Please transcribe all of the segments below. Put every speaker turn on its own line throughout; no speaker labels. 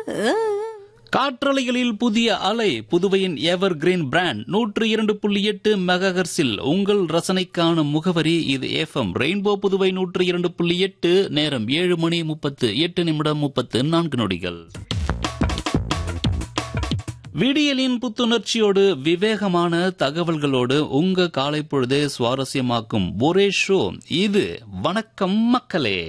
காற்றலைகளில் புதிய அலை புதுவையின் எவர் கிரீன் பிராண்ட் நூற்று இரண்டு புள்ளி எட்டு மெகஹர்ஸில் உங்கள் ரசனைக்கான முகவரி இது எஃப்எம் ரெயின்போ புதுவை நூற்று இரண்டு புள்ளி எட்டு நேரம் ஏழு மணி முப்பத்து எட்டு நிமிடம் முப்பத்து நான்கு நொடிகள் விடியலின் புத்துணர்ச்சியோடு விவேகமான தகவல்களோடு உங்க காலை பொழுதே சுவாரஸ்யமாக்கும் ஒரே ஷோ இது வணக்கம் மக்களே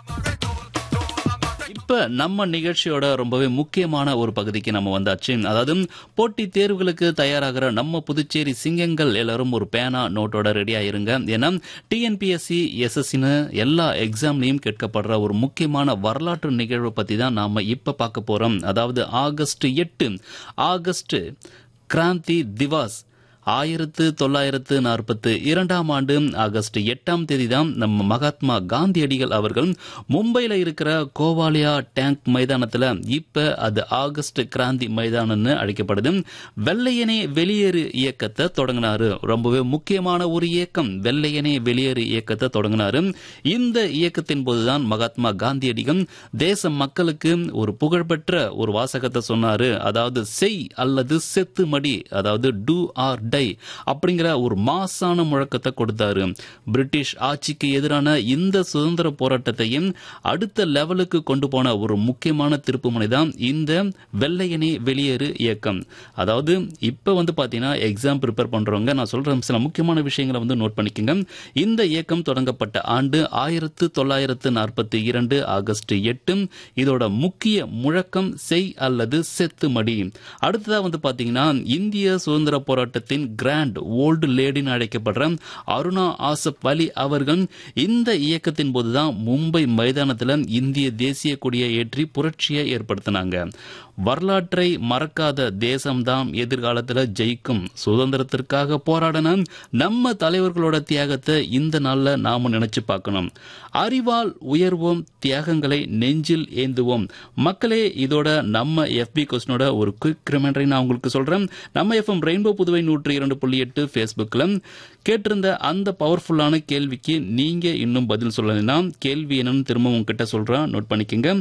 இப்ப நம்ம நிகழ்ச்சியோட ரொம்பவே முக்கியமான ஒரு பகுதிக்கு நம்ம வந்தாச்சு அதாவது போட்டி தேர்வுகளுக்கு தயாராகிற நம்ம புதுச்சேரி சிங்கங்கள் எல்லாரும் ஒரு பேனா நோட்டோட ரெடியா இருங்க ஏன்னா டிஎன்பிஎஸ்சி எஸ்எஸ்சின்னு எல்லா எக்ஸாம்லயும் கேட்கப்படுற ஒரு முக்கியமான வரலாற்று நிகழ்வை பத்தி தான் நாம இப்ப பார்க்க போறோம் அதாவது ஆகஸ்ட் எட்டு ஆகஸ்ட் கிராந்தி திவாஸ் ஆயிரத்து தொள்ளாயிரத்து நாற்பத்து இரண்டாம் ஆண்டு ஆகஸ்ட் எட்டாம் தேதி தான் நம்ம மகாத்மா காந்தியடிகள் அவர்கள் மும்பையில் இருக்கிற கோவாலியா டேங்க் மைதானத்தில் இப்ப அது ஆகஸ்ட் கிராந்தி மைதானம்னு அழைக்கப்படுது வெள்ளையனே வெளியேறு இயக்கத்தை தொடங்கினாரு ரொம்பவே முக்கியமான ஒரு இயக்கம் வெள்ளையனே வெளியேறு இயக்கத்தை தொடங்கினாரு இந்த இயக்கத்தின் போதுதான் மகாத்மா காந்தியடிகள் தேச மக்களுக்கு ஒரு புகழ்பெற்ற ஒரு வாசகத்தை சொன்னாரு அதாவது செய் அல்லது செத்து மடி அதாவது டூ ஆர் டை அப்படிங்கிற ஒரு மாசான முழக்கத்தை கொடுத்தாரு பிரிட்டிஷ் ஆட்சிக்கு எதிரான இந்த சுதந்திர போராட்டத்தையும் அடுத்த லெவலுக்கு கொண்டு போன ஒரு முக்கியமான திருப்புமுனை தான் இந்த வெள்ளையனே வெளியேறு இயக்கம் அதாவது இப்ப வந்து பாத்தீங்கன்னா எக்ஸாம் ப்ரிப்பேர் பண்றவங்க நான் சொல்ற சில முக்கியமான விஷயங்களை வந்து நோட் பண்ணிக்கோங்க இந்த இயக்கம் தொடங்கப்பட்ட ஆண்டு ஆயிரத்து தொள்ளாயிரத்து நாற்பத்தி இரண்டு ஆகஸ்ட் எட்டு இதோட முக்கிய முழக்கம் செய் அல்லது செத்து மடி அடுத்ததா வந்து பாத்தீங்கன்னா இந்திய சுதந்திர போராட்டத்தின் கிராண்ட் ஓல்டு லேடின்னு அழைக்கப்படுற அருணா ஆசப் அலி அவர்கள் இந்த இயக்கத்தின் போதுதான் மும்பை மைதானத்தில் இந்திய தேசிய கொடியை ஏற்றி புரட்சியை ஏற்படுத்தினாங்க வரலாற்றை மறக்காத தேசம்தான் எதிர்காலத்தில் ஜெயிக்கும் சுதந்திரத்திற்காக போராடின நம்ம தலைவர்களோட தியாகத்தை இந்த நாள்ல நாம நினைச்சு பார்க்கணும் அறிவால் உயர்வோம் தியாகங்களை நெஞ்சில் ஏந்துவோம் மக்களே இதோட நம்ம எஃபி கொஸ்டினோட ஒரு குயிக் ரிமைண்டரை நான் உங்களுக்கு சொல்றேன் நம்ம எஃப்எம் ரெயின்போ புதுவை நூற்றி இரண்டு புள்ளி எட்டு ஃபேஸ்புக்கில் கேட்டிருந்த அந்த பவர்ஃபுல்லான கேள்விக்கு நீங்க இன்னும் பதில் சொல்லலாம் கேள்வி என்னன்னு திரும்ப உங்ககிட்ட சொல்றேன் நோட் பண்ணிக்கோங்க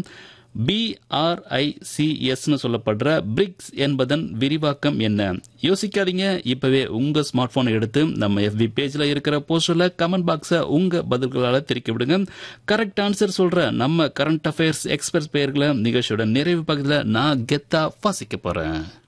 பிஆர்ஐசிஎஸ்னு சொல்லப்படுற பிரிக்ஸ் என்பதன் விரிவாக்கம் என்ன யோசிக்காதீங்க இப்பவே உங்க ஸ்மார்ட் போனை எடுத்து நம்ம எஃபி பேஜ்ல இருக்கிற போஸ்டர்ல கமெண்ட் பாக்ஸை உங்க பதில்களால தெரிவிக்க விடுங்க கரெக்ட் ஆன்சர் சொல்ற நம்ம கரண்ட் அஃபேர்ஸ் எக்ஸ்பிரஸ் பெயர்களை நிகழ்ச்சியோட நிறைவு பகுதியில் நான் கெத்தா வாசிக்க போறேன்